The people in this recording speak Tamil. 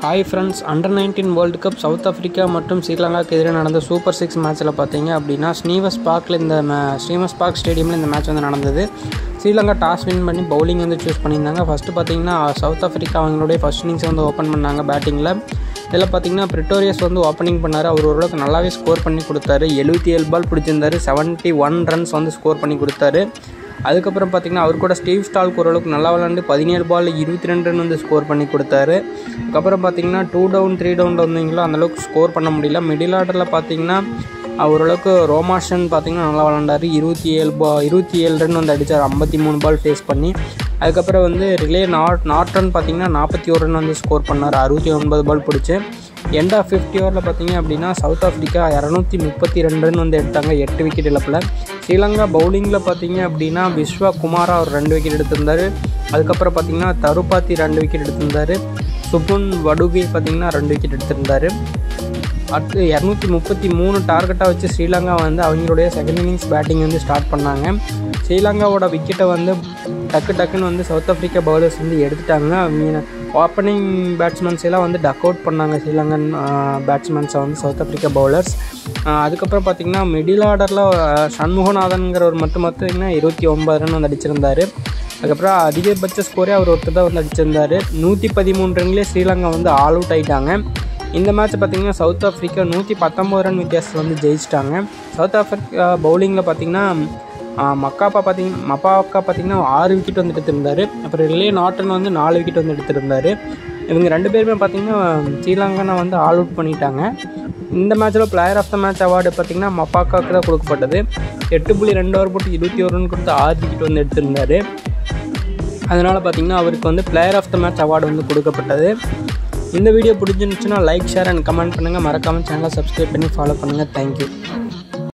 hi friends under nineteen world cup South Africa மற்றும் ஸ்ரீலங்காவுக்கு எதிராக நடந்த சூப்பர் சிக்ஸ் மேட்ச்சில் பார்த்தீங்க அப்படின்னா ஸ்ரீவஸ் பார்க்கில் இந்த மே ஸ்ரீவஸ் பார்க் ஸ்டேடியமில் இந்த மேட்ச் வந்து நடந்தது ஸ்ரீலங்கா டாஸ் வின் பண்ணி பவுலிங் வந்து சூஸ் பண்ணியிருந்தாங்க ஃபஸ்ட்டு பார்த்தீங்கன்னா சவுத் ஆஃப்ரிக்கா அவங்களுடைய ஃபஸ்ட் இன்னிங்ஸ் வந்து ஓப்பன் பண்ணாங்க பேட்டிங்கில் இதில் பார்த்தீங்கன்னா பிரிட்டோரியஸ் வந்து ஓப்பனிங் பண்ணார் அவர் ஓரளவுக்கு நல்லாவே ஸ்கோர் பண்ணி கொடுத்தாரு எழுபத்தி ஏழு பால் பிடிச்சிருந்தாரு செவன்ட்டி ஒன் ரன்ஸ் வந்து ஸ்கோர் பண்ணி கொடுத்தாரு அதுக்கப்புறம் பார்த்தீங்கன்னா அவர் கூட ஸ்டீவ் ஸ்டால்க்கு ஓரளவுக்கு நல்லா விளாண்டு பதினேழு பால் இருபத்தி ரெண்டு ரன் வந்து ஸ்கோர் பண்ணி கொடுத்தாரு அதுக்கப்புறம் பார்த்தீங்கன்னா டூ டவுன் த்ரீ டவுன் வந்தீங்களோ அந்தளவுக்கு ஸ்கோர் பண்ண முடியல மிடில் ஆர்டரில் பார்த்தீங்கன்னா ஓரளவுக்கு ரோமாஷன் பார்த்தீங்கன்னா நல்லா விளாண்டாரு இருபத்தி ஏழு பா இருபத்தி ஏழு ரன் வந்து அடித்தார் ஐம்பத்தி மூணு பால் ஃபேஸ் பண்ணி அதுக்கப்புறம் வந்து ரிலே நாட் நாட்ரன் பார்த்தீங்கன்னா நாற்பத்தி ஒரு ரன் வந்து ஸ்கோர் பண்ணார் அறுபத்தி ஒன்பது பால் பிடிச்சி எண்ட் ஆஃப் ஃபிஃப்டி ஓவரில் பார்த்தீங்க அப்படின்னா சவுத் ஆஃப்ரிக்கா இரநூத்தி முப்பத்தி ரெண்டு ரன் வந்து எடுத்தாங்க எட்டு விக்கெட் இழப்பில் ஸ்ரீலங்கா பவுலிங்கில் பார்த்தீங்க அப்படின்னா விஸ்வா குமாரா ஒரு ரெண்டு விக்கெட் எடுத்திருந்தார் அதுக்கப்புறம் பார்த்தீங்கன்னா தருப்பாத்தி ரெண்டு விக்கெட் எடுத்திருந்தார் சுபுன் வடுகை பார்த்தீங்கன்னா ரெண்டு விக்கெட் எடுத்திருந்தார் அடுத்து இரநூத்தி முப்பத்தி மூணு டார்கெட்டாக வச்சு ஸ்ரீலங்கா வந்து அவங்களுடைய செகண்ட் இன்னிங்ஸ் பேட்டிங் வந்து ஸ்டார்ட் பண்ணாங்க ஸ்ரீலங்காவோட விக்கெட்டை வந்து டக்கு டக்குன்னு வந்து சவுத் ஆஃப்ரிக்கா பவுலர்ஸ் வந்து எடுத்துட்டாங்க அவங்க ஓப்பனிங் பேட்ஸ்மேன்ஸ் எல்லாம் வந்து டக் அவுட் பண்ணாங்க ஸ்ரீலங்கன் பேட்ஸ்மேன்ஸை வந்து சவுத் ஆஃப்ரிக்கா பவுலர்ஸ் அதுக்கப்புறம் பார்த்திங்கன்னா மிடில் ஆர்டரில் சண்முகநாதன்கிறவர் மட்டும் பார்த்திங்கன்னா இருபத்தி ஒம்பது ரன் வந்து அடிச்சிருந்தார் அதுக்கப்புறம் அதிகபட்ச ஸ்கோரே அவர் ஒருத்தர் தான் வந்து அடிச்சிருந்தார் நூற்றி பதிமூணு ரன்லேயே ஸ்ரீலங்கா வந்து ஆல் அவுட் ஆகிட்டாங்க இந்த மேட்ச் பார்த்திங்கன்னா சவுத் ஆஃப்ரிக்கா நூற்றி பத்தொம்பது ரன் வித்தியாசத்தில் வந்து ஜெயிச்சிட்டாங்க சவுத் ஆஃப்ரிக்கா பவுலிங்கில் பார்த்திங்கன்னா மக்காப்பா பார்த்திங்கன்னா மப்பாக்கா பார்த்திங்கன்னா ஆறு விக்கெட் வந்து எடுத்திருந்தார் அப்புறம் ரிலே நாட்டன் வந்து நாலு விக்கெட் வந்து எடுத்திருந்தார் இவங்க ரெண்டு பேருமே பார்த்திங்கன்னா ஸ்ரீலங்கனை வந்து ஆல் அவுட் பண்ணிட்டாங்க இந்த மேட்ச்சில் player of the match award பார்த்திங்கன்னா மப்பாக்காவுக்கு தான் கொடுக்கப்பட்டது எட்டு புள்ளி ரெண்டு ஓவர் போட்டு இருபத்தி ஒரு ரன் கொடுத்து ஆறு விக்கெட் வந்து எடுத்திருந்தார் அதனால் பார்த்திங்கன்னா அவருக்கு வந்து player of the match award வந்து கொடுக்கப்பட்டது இந்த வீடியோ பிடிச்சிருந்துச்சுன்னா லைக் ஷேர் அண்ட் கமெண்ட் பண்ணுங்கள் மறக்காமல் சேனலை சப்ஸ்கிரைப் பண்ணி ஃபாலோ பண்ணுங்கள் தேங்க்யூ